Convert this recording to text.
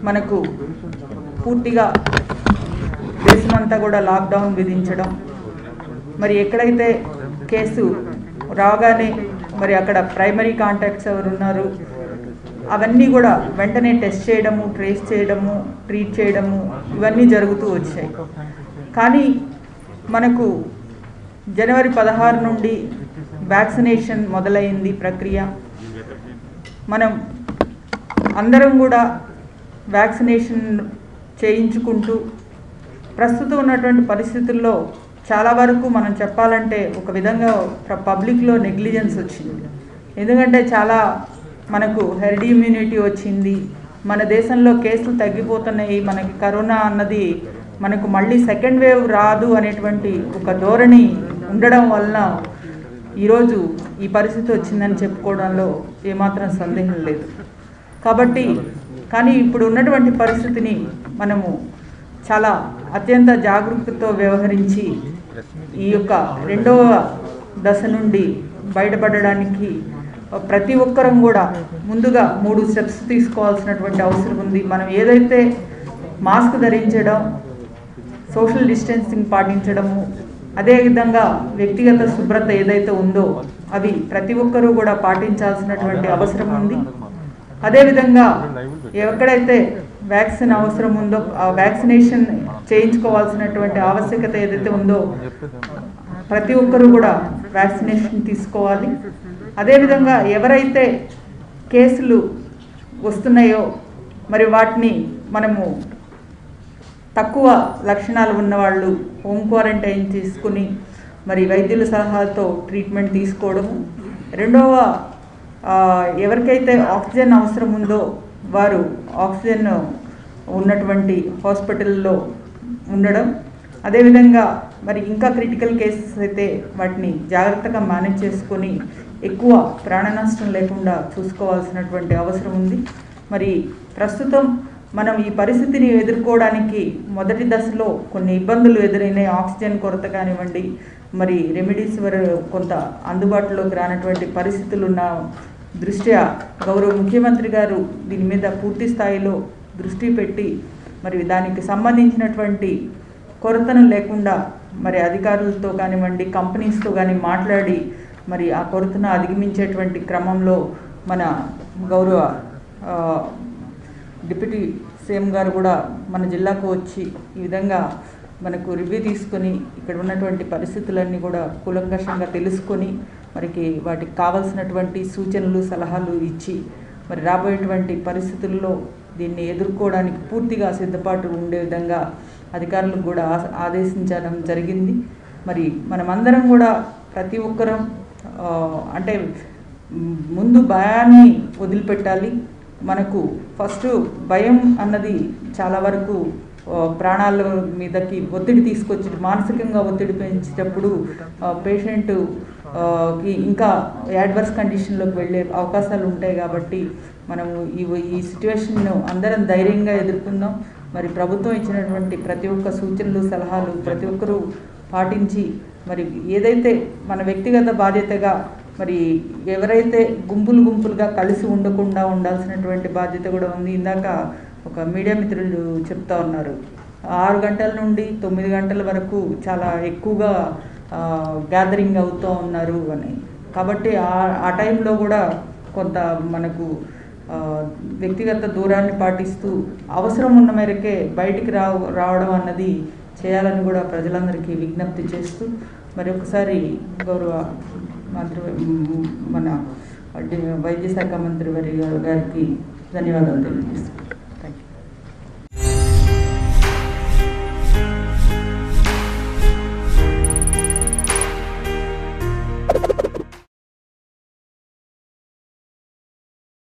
మనకు పూర్తిగా దేశమంతా కూడా లాక్డౌన్ విధించడం మరి ఎక్కడైతే కేసు రాగానే మరి అక్కడ ప్రైమరీ కాంటాక్ట్స్ ఎవరు ఉన్నారు అవన్నీ కూడా వెంటనే టెస్ట్ చేయడము ట్రేస్ చేయడము ట్రీట్ చేయడము ఇవన్నీ జరుగుతూ వచ్చాయి కానీ మనకు జనవరి పదహారు నుండి వ్యాక్సినేషన్ మొదలైంది ప్రక్రియ మనం అందరం కూడా వ్యాక్సినేషన్ చేయించుకుంటూ ప్రస్తుతం ఉన్నటువంటి పరిస్థితుల్లో చాలా వరకు మనం చెప్పాలంటే ఒక విధంగా ప్ర- పబ్లిక్లో నెగ్లిజెన్స్ వచ్చింది ఎందుకంటే చాలా మనకు హెర్డ్ ఇమ్యూనిటీ వచ్చింది మన దేశంలో కేసులు తగ్గిపోతున్నాయి మనకి కరోనా అన్నది మనకు మళ్ళీ సెకండ్ వేవ్ రాదు అనేటువంటి ఒక ధోరణి ఉండడం వలన ఈరోజు ఈ పరిస్థితి వచ్చిందని చెప్పుకోవడంలో ఏమాత్రం సందేహం లేదు కాబట్టి కానీ ఇప్పుడు ఉన్నటువంటి పరిస్థితిని మనము చాలా అత్యంత జాగరూకతతో వ్యవహరించి ఈ యొక్క రెండవ దశ నుండి బయటపడడానికి ప్రతి ఒక్కరం కూడా ముందుగా మూడు స్టెప్స్ తీసుకోవాల్సినటువంటి అవసరం ఉంది మనం ఏదైతే మాస్క్ ధరించడం సోషల్ డిస్టెన్సింగ్ పాటించడము అదేవిధంగా వ్యక్తిగత శుభ్రత ఏదైతే ఉందో అవి ప్రతి ఒక్కరూ కూడా పాటించాల్సినటువంటి అవసరం ఉంది అదేవిధంగా ఎక్కడైతే వ్యాక్సిన్ అవసరం ఉందో ఆ వ్యాక్సినేషన్ చేయించుకోవాల్సినటువంటి ఆవశ్యకత ఏదైతే ఉందో ప్రతి ఒక్కరూ కూడా వ్యాక్సినేషన్ తీసుకోవాలి అదేవిధంగా ఎవరైతే కేసులు వస్తున్నాయో మరి వాటిని మనము తక్కువ లక్షణాలు ఉన్నవాళ్ళు హోమ్ క్వారంటైన్ తీసుకుని మరి వైద్యుల సలహాలతో ట్రీట్మెంట్ తీసుకోవడము రెండవ ఆ, ఎవరికైతే ఆక్సిజన్ అవసరం ఉందో వారు ఆక్సిజన్ ఉన్నటువంటి హాస్పిటల్లో ఉండడం అదేవిధంగా మరి ఇంకా క్రిటికల్ కేసెస్ అయితే వాటిని జాగ్రత్తగా మేనేజ్ చేసుకొని ఎక్కువ ప్రాణ నష్టం లేకుండా చూసుకోవాల్సినటువంటి అవసరం ఉంది మరి ప్రస్తుతం మనం ఈ పరిస్థితిని ఎదుర్కోవడానికి మొదటి దశలో కొన్ని ఇబ్బందులు ఎదురైనాయి ఆక్సిజన్ కొరత కానివ్వండి మరి రెమెడీస్ వర కొంత అందుబాటులోకి రానటువంటి పరిస్థితులు ఉన్న దృష్ట్యా గౌరవ ముఖ్యమంత్రి గారు దీని మీద పూర్తి స్థాయిలో దృష్టి పెట్టి మరి దానికి సంబంధించినటువంటి కొరతను లేకుండా మరి అధికారులతో కానివ్వండి కంపెనీస్తో కానీ మాట్లాడి మరి ఆ కొరతను అధిగమించేటువంటి క్రమంలో మన గౌరవ ఆ, డిప్యూటీ సీఎం గారు కూడా మన జిల్లాకు వచ్చి ఈ విధంగా మనకు రివ్యూ తీసుకొని ఇక్కడ ఉన్నటువంటి పరిస్థితులన్నీ కూడా కూలంకషంగా తెలుసుకొని మరికి వాటికి కావాల్సినటువంటి సూచనలు సలహాలు ఇచ్చి మరి రాబోయేటువంటి పరిస్థితుల్లో దీన్ని ఎదుర్కోవడానికి పూర్తిగా సిద్ధపాటు ఉండే విధంగా అధికారులకు కూడా ఆ- ఆదేశించడం జరిగింది మరి మనమందరం కూడా ప్రతి ఒక్కరం ఆ, అంటే మ్, ముందు భయాన్ని వదిలిపెట్టాలి మనకు ఫస్ట్ భయం అన్నది చాలా వరకు ఆ, ప్రాణాల మీదకి ఒత్తిడి తీసుకొచ్చి మానసికంగా ఒత్తిడి పెంచేటప్పుడు పేషెంట్ కి ఇంకా యాడ్వర్స్ కండిషన్లోకి వెళ్ళే అవకాశాలు ఉంటాయి కాబట్టి మనము ఈ ఈ సిచ్యువేషన్ను అందరం ధైర్యంగా ఎదుర్కొందాం మరి ప్రభుత్వం ఇచ్చినటువంటి ప్రతి ఒక్క సూచనలు సలహాలు ప్రతి ఒక్కరూ పాటించి మరి ఏదైతే మన వ్యక్తిగత బాధ్యతగా మరి ఎవరైతే గుంపులు గుంపులుగా కలిసి ఉండకుండా ఉండాల్సినటువంటి బాధ్యత కూడా ఉంది ఇందాక ఒక మీడియా మిత్రులు చెప్తా ఉన్నారు ఆరు గంటల నుండి తొమ్మిది గంటల వరకు చాలా ఎక్కువగా గ్యాదరింగ్ అవుతూ ఉన్నారు అని కాబట్టి ఆ ఆ టైంలో కూడా కొంత మనకు ఆ, వ్యక్తిగత దూరాన్ని పాటిస్తూ అవసరం ఉన్న మేరకే బయటికి రా రావడం అన్నది చేయాలని కూడా ప్రజలందరికీ విజ్ఞప్తి చేస్తూ మరి ఒకసారి గౌరవ మంత్రి మన వైద్య శాఖ మంత్రి వారి గారికి ధన్యవాదాలు తెలియజేస్తాను